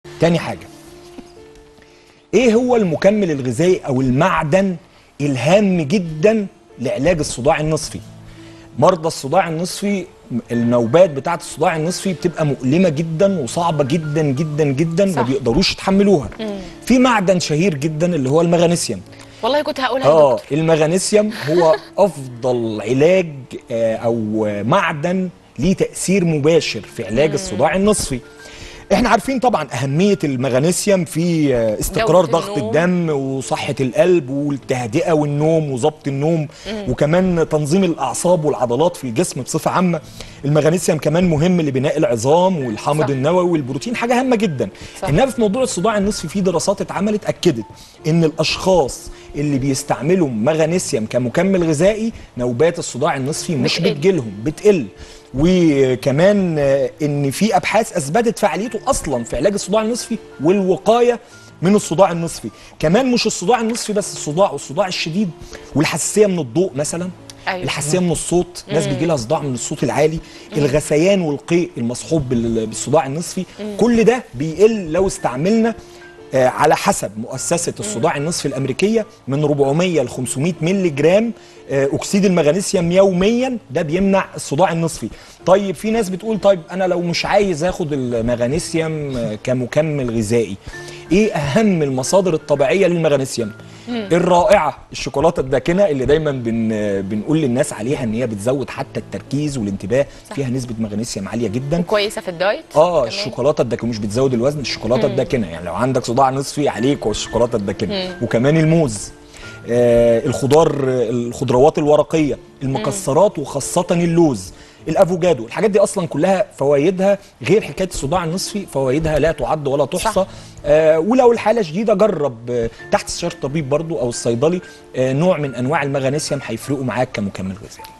تاني حاجه ايه هو المكمل الغذائي او المعدن الهام جدا لعلاج الصداع النصفي مرضى الصداع النصفي النوبات بتاعه الصداع النصفي بتبقى مؤلمه جدا وصعبه جدا جدا جدا ما صح. بيقدروش يتحملوها في معدن شهير جدا اللي هو المغنيسيوم والله كنت هقولها يا اه دكتور المغنيسيوم هو افضل علاج آه، او معدن ليه تاثير مباشر في علاج الصداع النصفي احنا عارفين طبعا اهميه المغنيسيوم في آه، استقرار جودة ضغط النوم. الدم وصحه القلب والتهدئه والنوم وضبط النوم وكمان تنظيم الاعصاب والعضلات في الجسم بصفه عامه المغنيسيوم كمان مهم لبناء العظام والحامض صح. النووي والبروتين حاجه هامه جدا صح. انما في موضوع الصداع النصفي في دراسات اتعملت اكدت ان الاشخاص اللي بيستعملوا مغنيسيوم كمكمل غذائي نوبات الصداع النصفي مش بتقل. بتجيلهم بتقل وكمان آه، ان في ابحاث اثبتت فعاليته اصلا في علاج الصداع النصفي والوقايه من الصداع النصفي كمان مش الصداع النصفي بس الصداع والصداع الشديد والحساسيه من الضوء مثلا أيوة. الحساسيه من الصوت ناس بيجي لها صداع من الصوت العالي الغثيان والقيء المصحوب بال- بالصداع النصفي كل ده بيقل لو استعملنا آه، على حسب مؤسسه الصداع النصفي الامريكيه من 400 ل 500 مللي جرام آه، اكسيد المغنيسيوم يوميا ده بيمنع الصداع النصفي طيب في ناس بتقول طيب انا لو مش عايز اخد المغنيسيوم آه، كمكمل غذائي ايه اهم المصادر الطبيعيه للمغنيسيوم الرائعه الشوكولاته الداكنه اللي دايما بن بنقول للناس عليها ان هي بتزود حتى التركيز والانتباه صح. فيها نسبه مغنيسيوم عاليه جدا كويسه في الدايت اه كمان. الشوكولاته الداكنه مش بتزود الوزن الشوكولاته الداكنه يعني لو عندك صداع نصفي عليك والشوكولاته الداكنه وكمان الموز آه الخضار الخضروات الورقيه المكسرات وخاصه اللوز الافوكادو الحاجات دي اصلا كلها فوائدها غير حكايه الصداع النصفي فوائدها لا تعد ولا تحصى صح. آه ولو الحاله شديده جرب آه تحت استشاره الطبيب برضو او الصيدلي آه نوع من انواع المغنيسيوم هيفرقوا معاك كمكمل غذائي